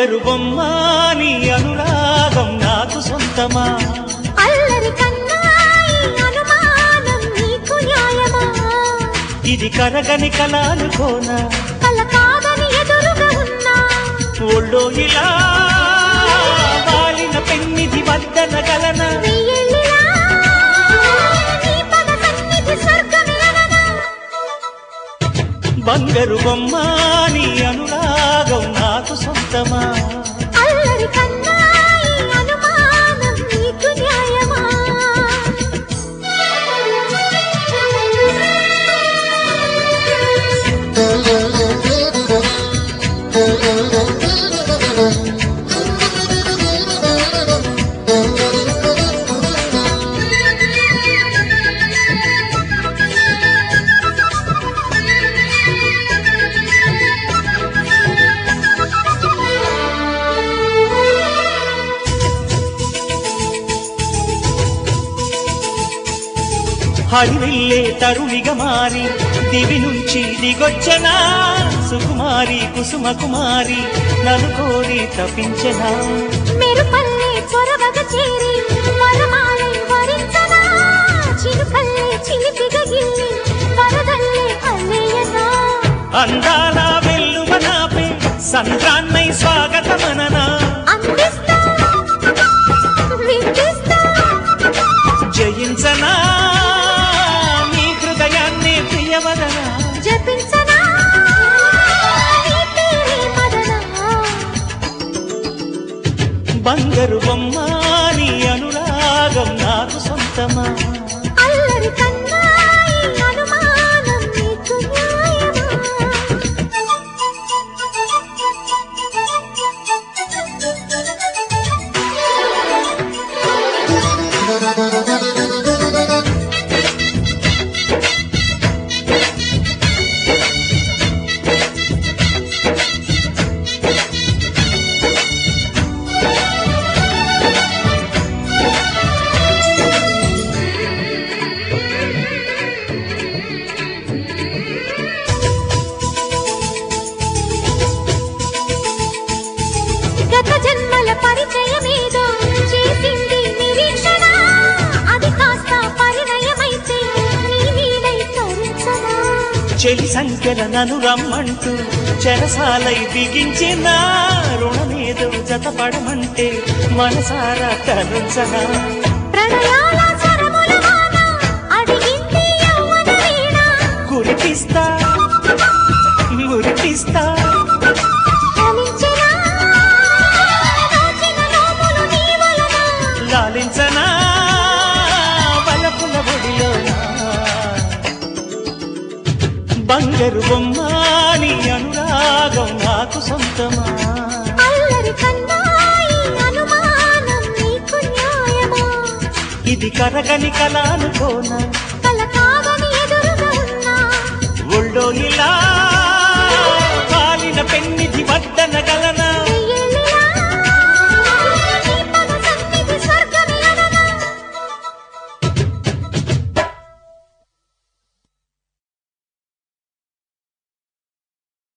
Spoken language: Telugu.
బంగారు బొమ్మ నీ అనురాగం నాకు సొంతమా అల్లరి కన్నాయి అనుమానం నీకు న్యాయమా ఇది కరగని కలానుకోన కల కాదని ఎదురుగా ఉన్నా ఒళ్ళో ఇలా వాలిన పెన్నిది వద్దన గలన వెయ్యేళ్ళిలా నీ పద సన్నిధి స్వర్గమిలననా బంగారు బొమ్మ నీ అనురాగం నాకు సొంతమా అల్లరి కన్నాయి అనుమానం నీకు న్యాయమా హరివిల్లే తరుణిగా మారి దివి నుంచి దిగొచ్చనా సుకుమారి కుసుమ కుమారి నన్ను కోరి తప్పించనా మెరుపల్లే చొరవగ చేరి వరమాలై వరించనా చిలుకల్లే చిలిపిగ గిల్లి వరదల్లే అల్లేయనా అందాల వెల్లువనాపే సంద్రాన్నై స్వాగతమననా అందిస్తా విందిస్తా జయించనా నీ హృదయాన్ని ప్రియవదనా జపించనా నీ పేరే మదనా బంగారు బొమ్మ నీ అనురాగం నాకు సొంతమా అల్లరి కన్నాయి అనుమానం నీకు న్యాయమా గత జన్మల పరిచయమేదో చేసింది నిరీక్షణ అది కాస్త పరిణయమైతే నీ వీడై తరించనా చెలి సంఖ్యల నన్ను రమ్మంటూ చెరసాలై బిగించిన రుణమేదో జతపడమంటే మనసారా తరుంచనా ప్రణయాల స్వరముల వాన అడిగింది యవ్వన వీణ కురిపిస్తా మురిపిస్తా ఫలించెనా దోచిన నోములు నీ వలన లాలించనా వలపుల ఒడిలోనా బంగారు బొమ్మ నీ అనురాగం నాకు సొంతమా అల్లరి కన్నాయి అనుమానం నీకు న్యాయమా ఇది కరగని కలానుకోన కల కాదని ఎదురుగా ఉన్నా ఒళ్ళో ఇలా వాలిన పెన్నిది వద్దన గలన